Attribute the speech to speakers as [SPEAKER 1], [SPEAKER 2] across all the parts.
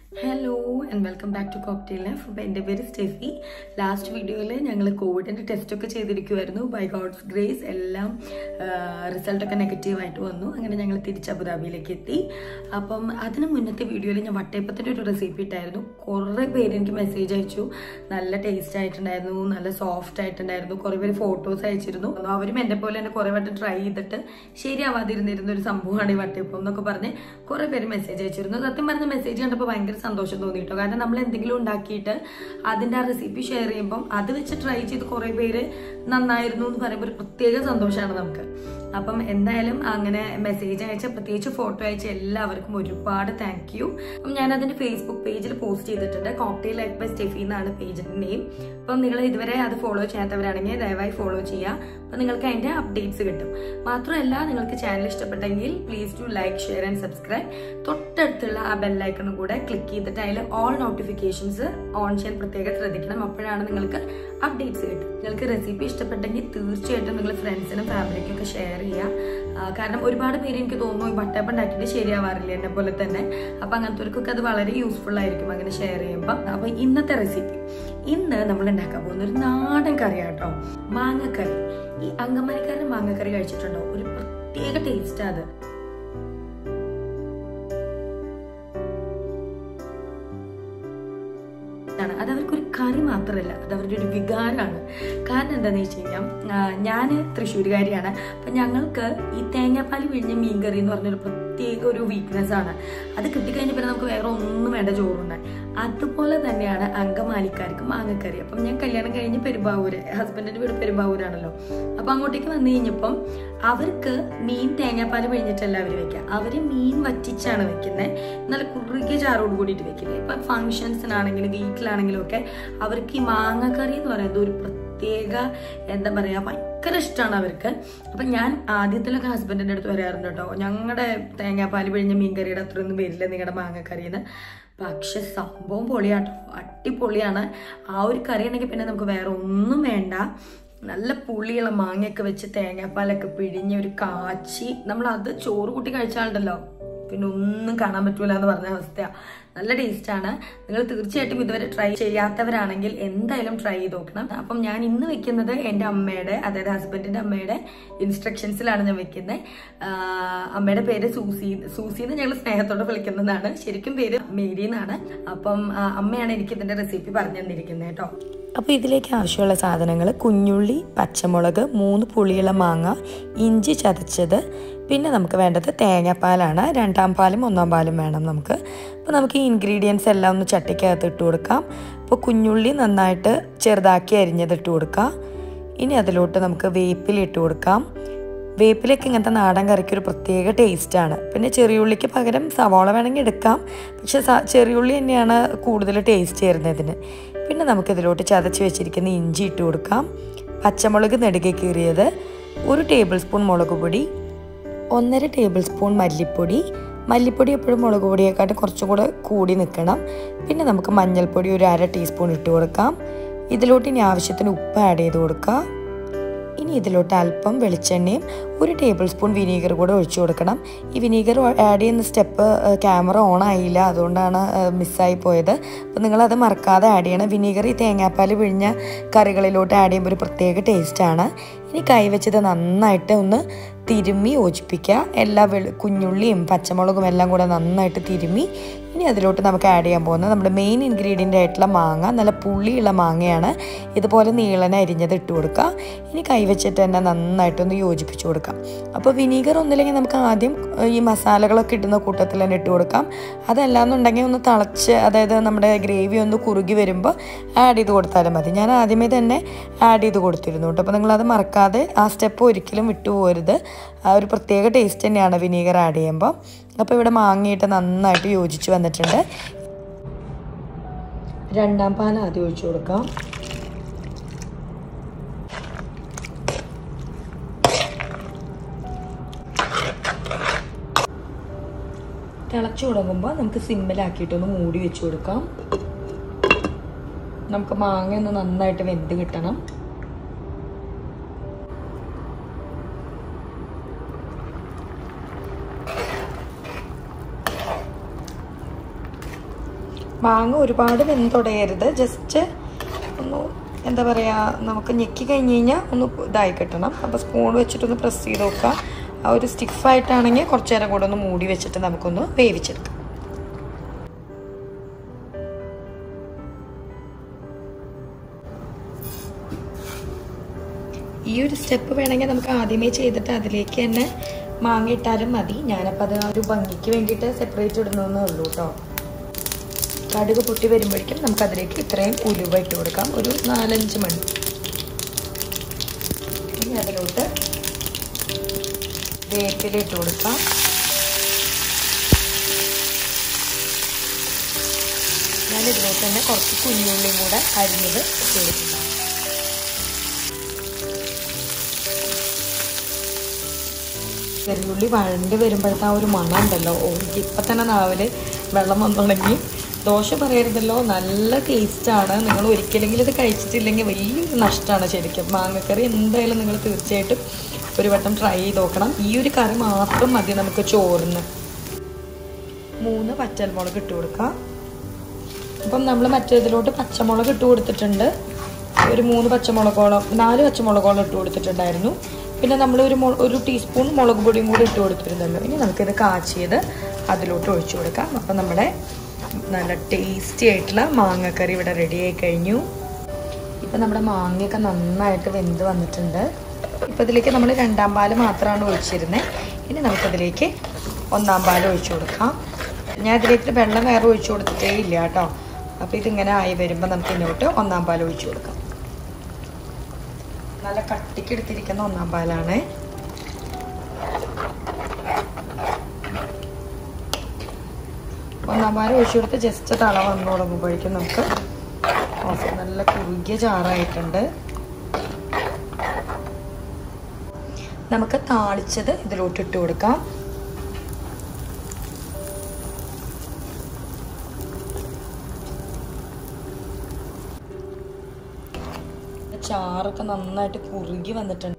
[SPEAKER 1] hello and welcome back to cocktail life അപ്പോൾ എൻ്റെ പേര് സ്റ്റെഫി ലാസ്റ്റ് വീഡിയോയിൽ ഞങ്ങൾ കോവിഡിൻ്റെ ടെസ്റ്റൊക്കെ ചെയ്തിരിക്കുമായിരുന്നു ബൈ ഗോഡ്സ് ഗ്രേസ് എല്ലാം റിസൾട്ടൊക്കെ നെഗറ്റീവായിട്ട് വന്നു അങ്ങനെ ഞങ്ങൾ തിരിച്ച് അബുദാബിയിലേക്ക് എത്തി അപ്പം അതിന് മുന്നത്തെ വീഡിയോയിൽ ഞാൻ വട്ടയപ്പത്തിൻ്റെ ഒരു റെസിപ്പി ഇട്ടായിരുന്നു കുറേ പേര് എനിക്ക് മെസ്സേജ് അയച്ചു നല്ല ടേസ്റ്റ് ആയിട്ടുണ്ടായിരുന്നു നല്ല സോഫ്റ്റ് ആയിട്ടുണ്ടായിരുന്നു കുറേ പേര് ഫോട്ടോസ് അയച്ചിരുന്നു അവരും എൻ്റെ പോലെ തന്നെ കുറേ വട്ടം ട്രൈ ചെയ്തിട്ട് ശരിയാവാതിരുന്നിരുന്ന ഒരു സംഭവമാണ് ഈ വട്ടയപ്പം എന്നൊക്കെ പറഞ്ഞ് കുറേ പേര് മെസ്സേജ് അയച്ചിരുന്നു സത്യം പറഞ്ഞ മെസ്സേജ് കണ്ടപ്പോൾ ഭയങ്കര സന്തോഷം തോന്നി കേട്ടോ കാരണം നമ്മൾ എന്തെങ്കിലും ഉണ്ടാക്കിയിട്ട് അതിൻ്റെ ആ റെസിപ്പി ഷെയർ ചെയ്യുമ്പം അത് വെച്ച് ട്രൈ ചെയ്ത് കുറേ പേര് നന്നായിരുന്നു എന്ന് പറയുമ്പോൾ ഒരു പ്രത്യേക സന്തോഷമാണ് നമുക്ക് അപ്പം എന്തായാലും അങ്ങനെ മെസ്സേജ് അയച്ച പ്രത്യേകിച്ച് ഫോട്ടോ അയച്ച എല്ലാവർക്കും ഒരുപാട് താങ്ക് യു അപ്പം ഞാൻ അതിന്റെ ഫേസ്ബുക്ക് പേജിൽ പോസ്റ്റ് ചെയ്തിട്ടുണ്ട് കോക്ടെയിൽ ലൈഫ് ബൈ സ്റ്റെഫി എന്നാണ് പേജിന്റെ നെയിം അപ്പം നിങ്ങൾ ഇതുവരെ അത് ഫോളോ ചെയ്യാത്തവരാണെങ്കിൽ ദയവായി ഫോളോ ചെയ്യുക അപ്പം നിങ്ങൾക്ക് അതിന്റെ അപ്ഡേറ്റ്സ് കിട്ടും മാത്രമല്ല നിങ്ങൾക്ക് ചാനൽ ഇഷ്ടപ്പെട്ടെങ്കിൽ please do like share and subscribe തൊട്ടടുത്തുള്ള ആ ബെല്ലൈക്കണും കൂടെ ക്ലിക്ക് ചെയ്തിട്ട് അതിൽ ഓൾ നോട്ടിഫിക്കേഷൻസ് ഓൺ ചെയ്യാൻ പ്രത്യേകം ശ്രദ്ധിക്കണം അപ്പോഴാണ് നിങ്ങൾക്ക് അപ്ഡേറ്റ്സ് കിട്ടും നിങ്ങൾക്ക് റെസിപ്പി ഇഷ്ടപ്പെട്ടെങ്കിൽ തീർച്ചയായിട്ടും നിങ്ങൾ ഫ്രണ്ട്സിനും ഫാമിലിക്കും ഒക്കെ ഷെയർ ചെയ്യുക കാരണം ഒരുപാട് പേര് എനിക്ക് തോന്നുന്നു ഈ ബട്ടപ്പ് ഉണ്ടാക്കിയിട്ട് ശരിയാവാറില്ല എന്നെ പോലെ തന്നെ അപ്പൊ അങ്ങനത്തെവർക്കൊക്കെ അത് വളരെ യൂസ്ഫുൾ ആയിരിക്കും അങ്ങനെ ഷെയർ ചെയ്യുമ്പോൾ അപ്പൊ ഇന്നത്തെ റെസിപ്പി ഇന്ന് നമ്മൾ ഉണ്ടാക്കാൻ പോകുന്ന ഒരു നാടൻ കറിയാട്ടോ മാങ്ങക്കറി ഈ അങ്കമാലിക്കാരൻ മാങ്ങക്കറി കഴിച്ചിട്ടുണ്ടോ ഒരു പ്രത്യേക ടേസ്റ്റ് അത് ആണ് അത് അവർക്കൊരു കറി മാത്രമല്ല അത് അവരുടെ ഒരു വികാരമാണ് കാരണം എന്താണെന്ന് വെച്ച് കഴിഞ്ഞാൽ ഞാൻ തൃശ്ശൂരുകാരിയാണ് അപ്പം ഞങ്ങൾക്ക് ഈ തേങ്ങാപ്പാൽ പിഴിഞ്ഞ മീൻകറി എന്ന് പറഞ്ഞൊരു പ്രത്യേക ഒരു വീക്ക്നെസ് ആണ് അത് കിട്ടിക്കഴിഞ്ഞ പിന്നെ നമുക്ക് വേറെ ഒന്നും വേണ്ട ചോറുണ്ടായി അതുപോലെ തന്നെയാണ് അങ്കമാലിക്കാർക്ക് മാങ്ങക്കറി അപ്പം ഞാൻ കല്യാണം കഴിഞ്ഞ് പെരുമ്പാവൂര് ഹസ്ബൻഡിന്റെ വീട് പെരുമ്പാവൂരാണല്ലോ അപ്പം അങ്ങോട്ടേക്ക് വന്നു കഴിഞ്ഞപ്പം അവർക്ക് മീൻ തേങ്ങാപ്പാൽ പിഴിഞ്ഞിട്ടല്ല അവർ വെക്കുക അവര് മീൻ വറ്റിച്ചാണ് വെക്കുന്നത് നല്ല കുറുകിയ ചാറോട് കൂടിയിട്ട് വെക്കില്ലേ ഇപ്പം ഫങ്ഷൻസിനാണെങ്കിലും വീട്ടിലാണെങ്കിലും ഒക്കെ അവർക്ക് ഈ മാങ്ങക്കറി എന്ന് പറയുന്നത് ഒരു പ്രത്യേക എന്താ പറയാ ഭയങ്കര ഇഷ്ടമാണ് അവർക്ക് അപ്പൊ ഞാൻ ആദ്യത്തിലൊക്കെ ഹസ്ബൻഡിന്റെ അടുത്ത് വരാറുണ്ട് കേട്ടോ ഞങ്ങളുടെ തേങ്ങാപ്പാൽ പിഴിഞ്ഞ മീൻകറിയുടെ അത്രയൊന്നും വരില്ല നിങ്ങളുടെ മാങ്ങക്കറിന്ന് പക്ഷെ സംഭവം പൊളിയാട്ടോ അടിപൊളിയാണ് ആ ഒരു കറി ഉണ്ടെങ്കിൽ പിന്നെ നമുക്ക് വേറെ ഒന്നും വേണ്ട നല്ല പുളിയുള്ള മാങ്ങയൊക്കെ വെച്ച് തേങ്ങാപ്പാലൊക്കെ പിഴിഞ്ഞ് ഒരു കാച്ചി നമ്മൾ അത് ചോറ് കൂട്ടി കഴിച്ചാലുണ്ടല്ലോ പിന്നെ ഒന്നും കാണാൻ പറ്റൂല എന്ന് പറഞ്ഞ അവസ്ഥയാണ് നല്ല ടേസ്റ്റ് ആണ് നിങ്ങൾ തീർച്ചയായിട്ടും ഇതുവരെ ട്രൈ ചെയ്യാത്തവരാണെങ്കിൽ എന്തായാലും ട്രൈ ചെയ്ത് നോക്കണം അപ്പം ഞാൻ ഇന്ന് വെക്കുന്നത് എൻ്റെ അമ്മയുടെ അതായത് ഹസ്ബൻഡിന്റെ അമ്മയുടെ ഇൻസ്ട്രക്ഷൻസിലാണ് ഞാൻ വെക്കുന്നത് അമ്മയുടെ പേര് സൂസി സൂസി എന്ന് ഞങ്ങൾ സ്നേഹത്തോടെ വിളിക്കുന്നതാണ് ശരിക്കും പേര് മേരി എന്നാണ് അപ്പം അമ്മയാണ് എനിക്ക് ഇതിന്റെ റെസിപ്പി പറഞ്ഞു തന്നിരിക്കുന്നത് കേട്ടോ
[SPEAKER 2] അപ്പോൾ ഇതിലേക്ക് ആവശ്യമുള്ള സാധനങ്ങൾ കുഞ്ഞുള്ളി പച്ചമുളക് മൂന്ന് പുളിയുള്ള മാങ്ങ ഇഞ്ചി ചതച്ചത് പിന്നെ നമുക്ക് വേണ്ടത് തേങ്ങാപ്പാലാണ് രണ്ടാം പാലും ഒന്നാം പാലും വേണം നമുക്ക് അപ്പോൾ നമുക്ക് ഈ ഇൻഗ്രീഡിയൻസ് എല്ലാം ഒന്ന് ചട്ടിക്കകത്ത് ഇട്ട് കൊടുക്കാം അപ്പോൾ കുഞ്ഞുള്ളി നന്നായിട്ട് ചെറുതാക്കി അരിഞ്ഞത് ഇട്ട് കൊടുക്കാം ഇനി അതിലോട്ട് നമുക്ക് വേപ്പില ഇട്ട് കൊടുക്കാം വേപ്പിലൊക്കെ ഇങ്ങനത്തെ നാടൻ കറിക്ക് ഒരു പ്രത്യേക ടേസ്റ്റാണ് പിന്നെ ചെറിയുള്ളിക്ക് പകരം സവാള വേണമെങ്കിൽ എടുക്കാം പക്ഷെ ചെറിയുള്ളി തന്നെയാണ് കൂടുതൽ ടേസ്റ്റ് ചേരുന്നതിന് പിന്നെ നമുക്കിതിലോട്ട് ചതച്ച് വെച്ചിരിക്കുന്ന ഇഞ്ചി ഇട്ട് കൊടുക്കാം പച്ചമുളക് നെടുകെ കീറിയത് ഒരു ടേബിൾ സ്പൂൺ മുളക് പൊടി ഒന്നര ടേബിൾ സ്പൂൺ മല്ലിപ്പൊടി മല്ലിപ്പൊടി എപ്പോഴും മുളക് പൊടിയെക്കാട്ടും കുറച്ചും കൂടെ കൂടി നിൽക്കണം പിന്നെ നമുക്ക് മഞ്ഞൾപ്പൊടി ഒരു അര ടീസ്പൂൺ ഇട്ട് കൊടുക്കാം ഇതിലോട്ട് ഇനി ആവശ്യത്തിന് ഉപ്പ് ആഡ് ചെയ്ത് കൊടുക്കുക ഇനി ഇതിലോട്ട് അല്പം വെളിച്ചെണ്ണയും ഒരു ടേബിൾ സ്പൂൺ വിനീഗർ കൂടെ ഒഴിച്ചു കൊടുക്കണം ഈ വിനീഗർ ആഡ് ചെയ്യുന്ന സ്റ്റെപ്പ് ക്യാമറ ഓൺ ആയില്ല അതുകൊണ്ടാണ് മിസ്സായി പോയത് അപ്പോൾ നിങ്ങളത് മറക്കാതെ ആഡ് ചെയ്യണം വിനീഗർ ഈ തേങ്ങാപ്പാൽ പിഴിഞ്ഞ കറികളിലോട്ട് ആഡ് ചെയ്യുമ്പോൾ ഒരു പ്രത്യേക ടേസ്റ്റാണ് ഇനി കൈവച്ചത് നന്നായിട്ട് ഒന്ന് തിരുമ്മി യോജിപ്പിക്കുക എല്ലാ വെളു കുഞ്ഞുള്ളിയും പച്ചമുളകും എല്ലാം കൂടെ നന്നായിട്ട് തിരുമ്മി ഇനി അതിലോട്ട് നമുക്ക് ആഡ് ചെയ്യാൻ പോകുന്നത് നമ്മുടെ മെയിൻ ഇൻഗ്രീഡിയൻ്റ് ആയിട്ടുള്ള മാങ്ങ നല്ല പുള്ളിയുള്ള മാങ്ങയാണ് ഇതുപോലെ നീളന അരിഞ്ഞത് ഇട്ട് കൊടുക്കുക ഇനി കൈവച്ചിട്ട് തന്നെ നന്നായിട്ടൊന്ന് യോജിപ്പിച്ച് കൊടുക്കാം അപ്പോൾ വിനീഗർ ഒന്നില്ലെങ്കിൽ നമുക്ക് ആദ്യം ഈ മസാലകളൊക്കെ ഇടുന്ന കൂട്ടത്തിൽ തന്നെ ഇട്ട് കൊടുക്കാം അതല്ലാന്നുണ്ടെങ്കിൽ ഒന്ന് തിളച്ച് അതായത് നമ്മുടെ ഗ്രേവി ഒന്ന് കുറുകി വരുമ്പോൾ ആഡ് ചെയ്ത് കൊടുത്താലും മതി ഞാൻ ആദ്യമേ തന്നെ ആഡ് ചെയ്ത് കൊടുത്തിരുന്നു കേട്ടോ അപ്പോൾ നിങ്ങളത് മറക്കാതെ ആ സ്റ്റെപ്പ് ഒരിക്കലും വിട്ടുപോകരുത് ആ ഒരു പ്രത്യേക ടേസ്റ്റ് തന്നെയാണ് വിനീഗർ ആഡ് ചെയ്യുമ്പോൾ അപ്പോൾ ഇവിടെ മാങ്ങയിട്ട് നന്നായിട്ട് യോജിച്ച് വന്നിട്ടുണ്ട്
[SPEAKER 1] രണ്ടാം പാൽ ആദ്യം ഒഴിച്ചു കൊടുക്കാം തിളച്ചു തുടങ്ങുമ്പോൾ നമുക്ക് സിമ്മിലാക്കിയിട്ടൊന്ന് മൂടി വെച്ച് കൊടുക്കാം നമുക്ക് മാങ്ങ ഒന്ന് നന്നായിട്ട് വെന്ത് കിട്ടണം
[SPEAKER 2] മാങ്ങ ഒരുപാട് വെന്തുടയരുത് ജസ്റ്റ് ഒന്ന് എന്താ പറയുക നമുക്ക് ഞെക്കി കഴിഞ്ഞ് കഴിഞ്ഞാൽ ഒന്ന് ഇതായി കിട്ടണം അപ്പോൾ സ്പൂൺ വെച്ചിട്ടൊന്ന് പ്രസ് ചെയ്ത് നോക്കുക ആ ഒരു സ്റ്റിഫായിട്ടാണെങ്കിൽ കുറച്ച് നേരം കൂടെ ഒന്ന് മൂടി വെച്ചിട്ട് നമുക്കൊന്ന് വേവിച്ചെടുക്കാം ഈ ഒരു സ്റ്റെപ്പ് വേണമെങ്കിൽ നമുക്ക് ആദ്യമേ ചെയ്തിട്ട് അതിലേക്ക് തന്നെ മാങ്ങ ഇട്ടാലും മതി ഞാനപ്പോൾ അത് ആ ഒരു ഭംഗിക്ക് വേണ്ടിയിട്ട് സെപ്പറേറ്റ് ഇടുന്നതെന്നേ ഉള്ളൂ കേട്ടോ കടുക് പൊട്ടി വരുമ്പോഴേക്കും നമുക്ക് അതിലേക്ക് ഇത്രയും ഉലുവ ഇട്ട് കൊടുക്കാം ഒരു നാലഞ്ച് മണി ഇനി അതിലോട്ട് വേപ്പില ഇട്ട് കൊടുക്കാം ഞാൻ ഇതിലോട്ട് തന്നെ കുറച്ച് കുഞ്ഞുള്ളിയും കൂടെ അരിഞ്ഞത് ഇട്ട് കൊടുക്കുന്നുണ്ട് ചെറിയുള്ളി വഴണ്ട് വരുമ്പോഴത്തെ ആ ഒരു മണം ഉണ്ടല്ലോ ഓ ഇപ്പം തന്നെ നാവിൽ വെള്ളം വന്നു തുടങ്ങി ദോശ പറയരുതല്ലോ നല്ല ടേസ്റ്റാണ് നിങ്ങൾ ഒരിക്കലെങ്കിലും ഇത് കഴിച്ചിട്ടില്ലെങ്കിൽ വലിയൊരു നഷ്ടമാണ് ശരിക്കും മാങ്ങക്കറി എന്തായാലും നിങ്ങൾ തീർച്ചയായിട്ടും ഒരു വട്ടം ട്രൈ ചെയ്ത് നോക്കണം ഈ ഒരു കറി മാത്രം മതി നമുക്ക് ചോറിന് മൂന്ന് പച്ചമുളക് ഇട്ട് കൊടുക്കാം അപ്പം നമ്മൾ മറ്റേതിലോട്ട് പച്ചമുളക് ഇട്ട് കൊടുത്തിട്ടുണ്ട് ഒരു മൂന്ന് പച്ചമുളകോളം നാല് പച്ചമുളകോളം ഇട്ട് കൊടുത്തിട്ടുണ്ടായിരുന്നു പിന്നെ നമ്മൾ ഒരു ഒരു ടീസ്പൂൺ മുളക് പൊടിയും കൂടി ഇട്ട് കൊടുത്തിരുന്നല്ലോ ഇനി നമുക്കിത് കാച്ചിയത് അതിലോട്ട് ഒഴിച്ചു കൊടുക്കാം അപ്പം നമ്മുടെ നല്ല ടേസ്റ്റി ആയിട്ടുള്ള മാങ്ങക്കറി ഇവിടെ റെഡി ആയി കഴിഞ്ഞു ഇപ്പം നമ്മുടെ മാങ്ങയൊക്കെ നന്നായിട്ട് വെന്ത് വന്നിട്ടുണ്ട് ഇപ്പം ഇതിലേക്ക് നമ്മൾ രണ്ടാം പാല് മാത്രമാണ് ഒഴിച്ചിരുന്നത് ഇനി നമുക്കതിലേക്ക് ഒന്നാം പാൽ ഒഴിച്ചു കൊടുക്കാം ഞാൻ ഇതിലേക്ക് വെള്ളം വേറെ ഒഴിച്ചു കൊടുത്തിട്ടേ ഇല്ല കേട്ടോ അപ്പോൾ ഇതിങ്ങനെ ആയി വരുമ്പോൾ നമുക്ക് ഇങ്ങോട്ട് ഒന്നാം പാൽ ഒഴിച്ചു കൊടുക്കാം നല്ല കട്ടിക്ക് എടുത്തിരിക്കുന്ന ഒന്നാം പാലാണ് ഒന്നാം പാൽ ഒഴിച്ചു കൊടുത്ത് ജസ്റ്റ് തള വന്നു തുടങ്ങുമ്പോഴേക്കും നമുക്ക് ഓഫ് നല്ല കുറുകിയ ചാറായിട്ടുണ്ട് നമുക്ക് താളിച്ചത് ഇതിലോട്ട് ഇട്ട് കൊടുക്കാം ചാറൊക്കെ നന്നായിട്ട് കുറുകി വന്നിട്ടുണ്ട്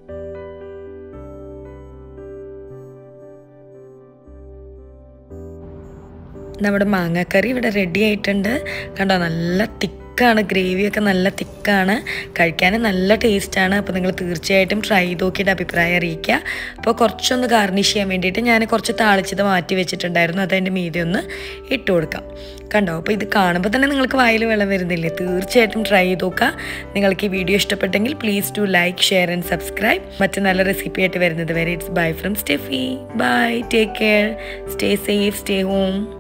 [SPEAKER 2] നമ്മുടെ മാങ്ങാക്കറി ഇവിടെ റെഡി ആയിട്ടുണ്ട് കണ്ടോ നല്ല തിക്കാണ് ഗ്രേവിയൊക്കെ നല്ല തിക്കാണ് കഴിക്കാൻ നല്ല ടേസ്റ്റാണ് അപ്പോൾ നിങ്ങൾ തീർച്ചയായിട്ടും ട്രൈ ചെയ്ത് നോക്കിയിട്ട് അഭിപ്രായം അറിയിക്കുക അപ്പോൾ കുറച്ചൊന്ന് ഗാർണിഷ് ചെയ്യാൻ വേണ്ടിയിട്ട് ഞാൻ കുറച്ച് താളിച്ചത് മാറ്റി വെച്ചിട്ടുണ്ടായിരുന്നു അത് അതിൻ്റെ മീതെ ഒന്ന് ഇട്ട് കൊടുക്കാം കണ്ടോ അപ്പോൾ ഇത് കാണുമ്പോൾ തന്നെ നിങ്ങൾക്ക് വായിൽ വെള്ളം വരുന്നില്ലേ തീർച്ചയായിട്ടും ട്രൈ ചെയ്ത് നോക്കുക നിങ്ങൾക്ക് ഈ വീഡിയോ ഇഷ്ടപ്പെട്ടെങ്കിൽ please do like share and subscribe മറ്റു നല്ല റെസിപ്പി ആയിട്ട് വരുന്നത് വരെ it's bye from Steffi bye take care stay safe stay home